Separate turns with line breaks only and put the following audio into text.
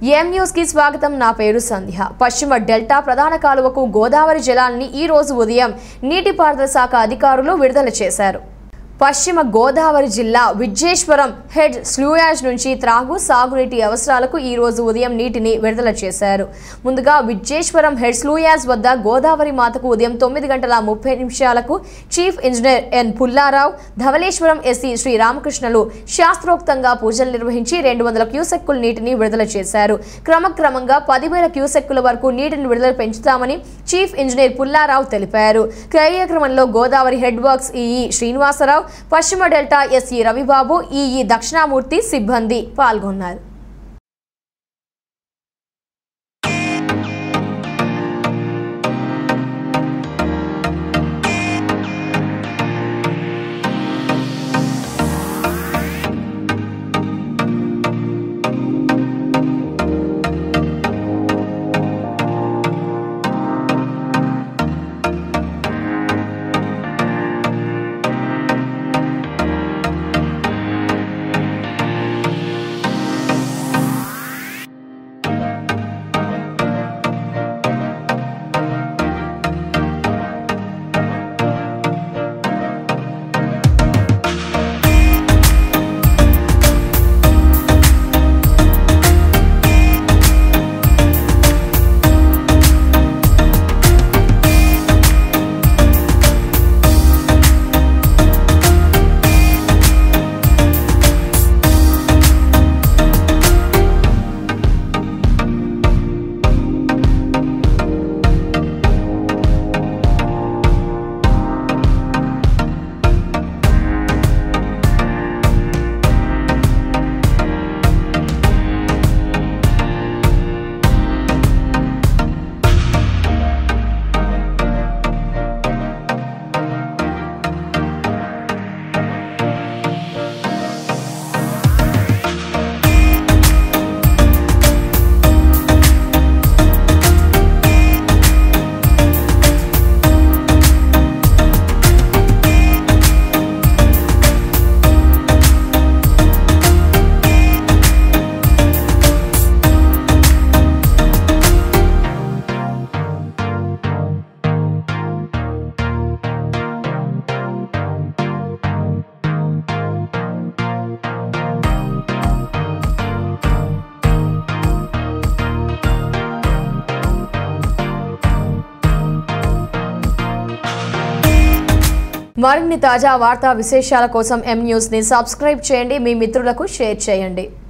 M news కి స్వాగతం నా పేరు సంధ్య పశ్చిమ డెల్టా ప్రధాన కాలువకు గోదావరి జలాన్ని ఈ రోజు ఉదయం నీటిపారుదల శాఖ అధికారులు విడుదల చేశారు పశ్చిమ గోదావరి జిల్లా విజ్జేశ్వరం హెడ్ స్లూయాజ్ నుంచి త్రాగు సాగునీటి అవసరాలకు ఈ రోజు ఉదయం నీటిని విడుదల చేశారు ముందుగా విజ్జేశ్వరం హెడ్ స్లూయాజ్ వద్ద గోదావరి మాతకు ఉదయం తొమ్మిది గంటల ముప్పై నిమిషాలకు chief engineer N Pullarao Dhavaleswaram SC Shri రామకృష్ణలు శాస్త్రోక్తంగా పూజలు నిర్వహించి రెండు వందల క్యూసెక్కుల నీటిని విడుదల చేశారు క్రమక్రమంగా పదివేల క్యూసెక్కుల వరకు నీటిని విడుదల పెంచుతామని చీఫ్ ఇంజనీర్ పుల్లారావు తెలిపారు కార్యక్రమంలో Godavari head works EE Srinivasarao పశ్చిమ delta SE Ravibabu EE Dakshinamurthy సిబ్బంది పాల్గొన్నారు మరిన్ని తాజా వార్తా విశేషాల కోసం ఎం న్యూస్ ని సబ్స్క్రైబ్ చేయండి మీ మిత్రులకు షేర్ చేయండి